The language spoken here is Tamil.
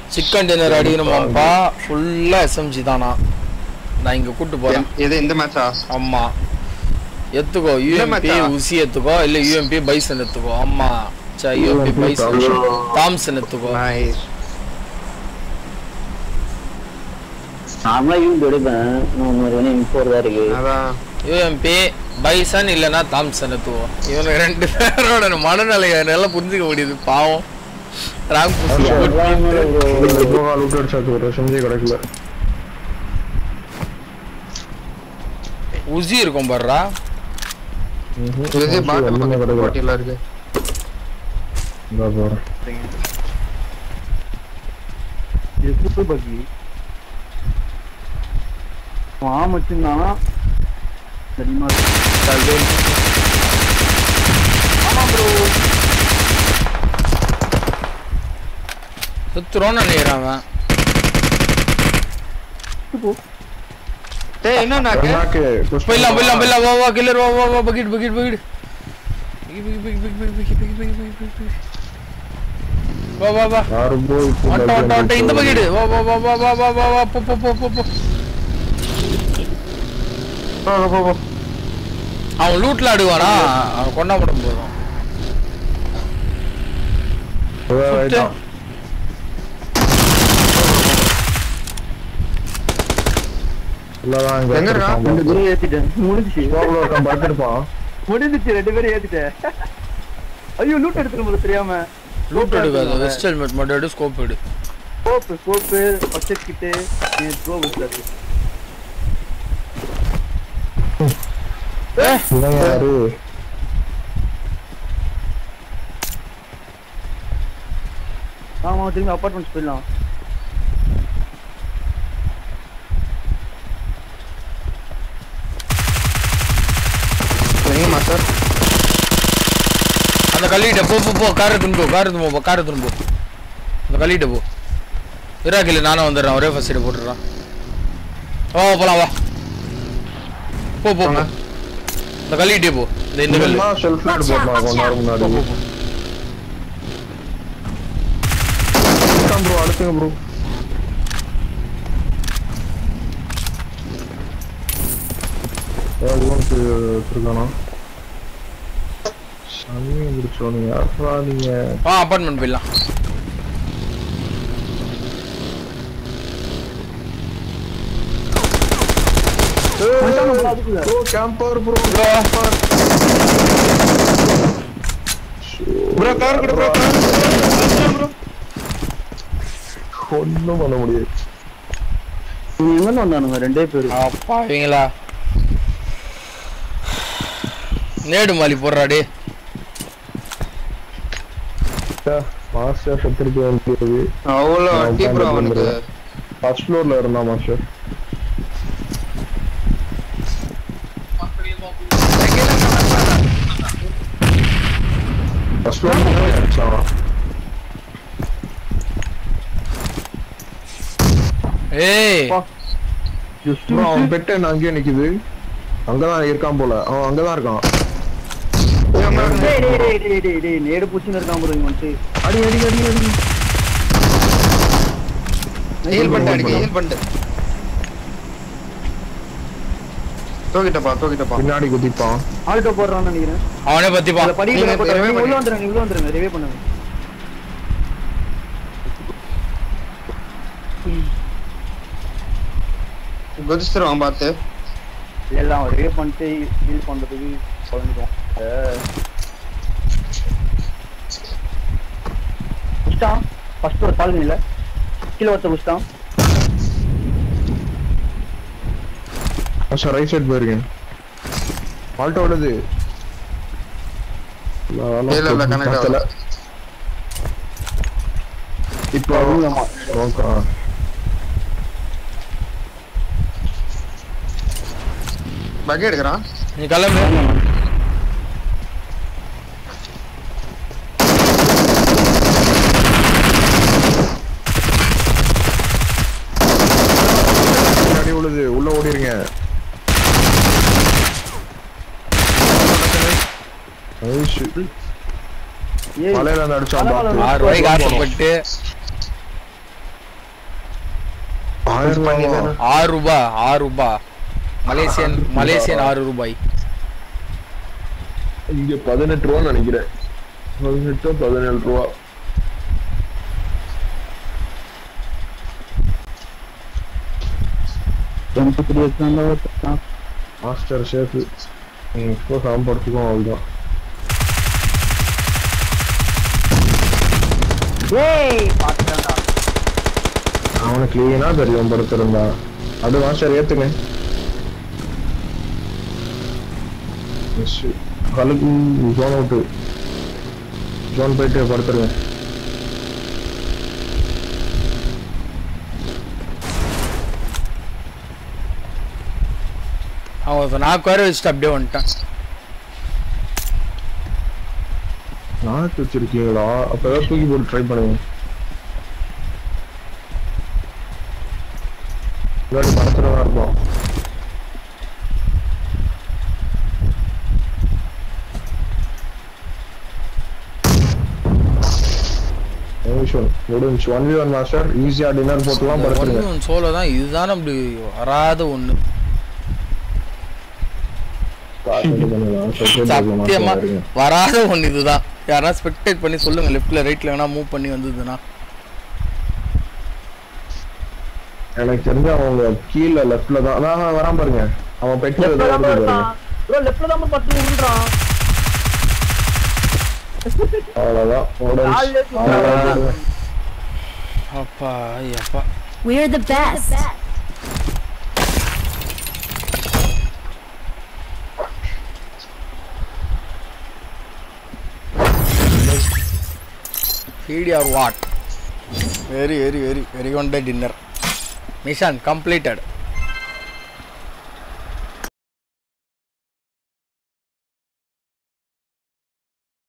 சிக்கன் டின்னர் அடிக்கணுமாப்பா ஃபுல்லா எஸ்எம்ஜி தானா நான் இங்க கூட்டு போறேன் எது இந்த மேட்சா ஆமா எத்துக்கோ யூஎம்பி மச்சா? உசி எத்துக்கோ இல்ல யூஎம்பி பைசன் எத்துக்கோ ஆமா சா UMP UMP bison Thompson. Thomson எத்துக்கோ nice நார்மலா யூன் எடுப்பேன் இன்னும் ஒரு வேணும் இம்போர் தான் இருக்கு அதான் யூஎம்பி பைசன் இல்லனா தாம்சன் எத்துக்கோ இவனுக்கு ரெண்டு பேரோட மனநிலைய நல்லா புரிஞ்சுக்க முடியுது பாவம் ராங் புஷ் லூட் அடிச்சாச்சு ஒரு செஞ்சே கிடைக்கல உசி இருக்கும் பாருடா ம்ஹும். இது பாட்டு ஒண்ணுமே பக்கத்து கிடைக்கல. போட்டியில இருக்கு இந்தா போறேன். இது புது பக்கி ஆம் வச்சிருந்தானா தெரியுமா ஆமா ப்ரோ சுத்துறோன்னு நினைக்கிறான் அவன் டேய் என்ன நாக்கு நாக்கு, push போயிடலாம் பண்ணலாம். போயிடலாம் போயிடலாம் வா வா கில்லர் வா வா வா பக்கெட் பக்கெட் பக்கெட் வா வா வா யாரு போய் இப்படி வட்ட வட்ட வட்ட இந்த பக்கெட் பக்கெட் வா வா வா வா வா வா வா வா போ போ போ போ போ போ போ போ அவன் லூட்ல ஆடுவானா அவன் கொண்டா மட்டும் போதும் ரைட்டா. இல்லதான் இங்க எங்க இருக்கான்? இருக்கான். ரெண்டு பேரும் ஏத்திட்டேன் முடிஞ்சுச்சு கோகுல ஒருத்தன் படுத்திருப்பான். முடிஞ்சுச்சு ரெண்டு பேரும் ஏத்திட்டேன் ஐயோ லூட் எடுத்துட்டு போல தெரியாம லூட் எடுக்காத வெஸ்ட் ஹெல்மெட் மட்டும் எடு ஸ்கோப் எடு சோப்பு சோப்பு பச்சை கிட்டு ப்ரோ இருக்கு இவன் யாரு? ஆமா திரும்பி அப்பார்ட்மெண்ட்ஸ் போயிடலாம் எங்க மாஸ்டர் அந்த கல்லிட்ட போ போ போ காரை துன்போ காரை துன்போ போ காரை துன்போ அந்த கல்லிட்ட போ இராக்கில்ல நானும் வந்துடுறேன் ஒரே ஃபர்ஸ்ட் எய்ட் போட்டுடுறான் ஓ போலாம் வா போ போ போ இந்த கல்லிட்டே போ இந்த இந்த கல்லு இவன்தான் shelf ல எடுத்து போட்டான் கொஞ்ச நேரம் முன்னாடி. இருக்கான் bro, அடுத்துங்க bro. ஏதாவது உனக்கு வச்சிருக்கானா? சனியை முடிச்சவனுங்க. யார்றா நீங்க? வா அப்பார்ட்மெண்ட் போயிடலாம் Bro, camper bro. Bro cover கொடு ப்ரோ ப்ரோ ஒண்ணும் பண்ண முடியாது இவங்க எங்க வந்தானுங்க ரெண்டே பேரு அப்பா இவங்களா நேடு மாலி போடுறா டே மாஸ்டர் செத்துருக்கு வேண்டியது அவ்வளோ அடி ப்ரோ அவனுக்கு ஃபர்ஸ்ட் ஃப்ளோர்ல இருந்தான் மாஸ்டர் ஃபர்ஸ்ட் ஃப்ளோர்ல அடிச்சான் ஏய் ஜஸ்ட் bro, அவன் பெட்டு என்ன அங்கேயே நிக்குது அங்கதான் இருக்கான் போல அவன் அங்கதான் இருக்கான் டேய் டேய் டேய் டேய் டேய் டேய் நேடு பூச்சின்னு இருக்கான் ப்ரோ இவன் வந்துட்டு அடி அடி அடி அடி ஹீல் பண்ணிட்டு அடிக்க ஹீல் பண்ணிட்டு தூக்கிட்டப்பா தூக்கிட்டப்பா பின்னாடி குதிப்பான் ஆல்டோ போடுறான்னு நினைக்கிறேன் அவனே பத்திப்பா அதுல படிக்கல நீங்க போட்டு revive நீங்க உள்ள பண்ணி- வந்துருங்க உள்ள வந்துருங்க ரிவே பண்ணுங்க குதிச்சிருவான் பார்த்து எல்லாம் ரிவே பண்ணிட்டு ஹீல் பண்றதுக்கு குழந்தைக்கும் புஷ்டான் ஃபர்ஸ்ட் ஒரு சால்வ் இல்ல கீழே ஒருத்த புஷ்டான் சார் ரைட் சைடு போயிருக்கேன் ஆல்ட்டோடது இல்ல, இல்ல, connect ஆகல. இப்போ ஓகே பக்கி எடுக்கிறான் நீ கிளம்பு பின்னாடி விழுது உள்ள ஓடிருங்க ஐஷு. ஏய் மலையில இருந்து அடிச்சான் மலை, மலை, பாத்து. ஆறு ரூபாய்க்கு ஆசைப்பட்டு ஆயிரம் பண்ணி ரூபாவா? தானே ஆறு ரூபா ஆறு ரூபா மலேசியன் மலேசியன் ஆறு ரூபாய் இங்க பதினெட்டு ரூபான்னு நினைக்கிறேன் பதினெட்டு பதினேழு ரூபா twenty three exam master chef இப்போ சாம்படுத்துக்கோ அவ்வளோதான் ஏய் பாத்துட்டான்டா அவனுக்கு கிளீனா தெரியும் படுத்திருந்தா அது மாஸ்டர் ஏத்துங்க கலுக்கு ஜோன் அவுட்டு ஜோன் போயிட்டு படுத்துருங்க அவன் நாக்கு வேற வச்சுட்டு அப்படியே வந்துட்டான் நாக்கு வச்சிருக்கீங்களா அப்ப ஏதாவது தூக்கி போட்டு ட்ரை பண்ணுங்க முன்னாடி படத்துலதான் இருப்போம் நிமிஷம் முடிஞ்சு ஒன் வி ஒன் மாஸ்டர் ஈஸியா டின்னர் போட்டுலாம் படுத்துருங்க ஒன்று சோலோ தான் இதுதான் அப்படி வராத ஒண்ணு பார்த்துட்டு பண்ணுங்க. second level சத்தியமா master இருங்க. வராத ஒண்ணு இதுதான் யாரா ஸ்பெக்டேட் பண்ணி சொல்லுங்க லெஃப்ட்ல ரைட்ல வேணா மூவ் பண்ணி வந்ததுன்னா எனக்கு தெரிஞ்சு அவங்க கீழ லெஃப்ட்ல தான் நான் வராம பாருங்க அவன் பெட்ரோல் லெஃப்ட்ல தான் பாருங்க இருக்கான் ப்ரோ லெஃப்ட்ல தான் பட்டு விடுறான் அவ்வளவுதான் முடிஞ்சு. ஆள் ஏத்தி அவ்வளவுதான். அப்பா அப்பா We're the best. feed or what very very very very one day dinner mission completed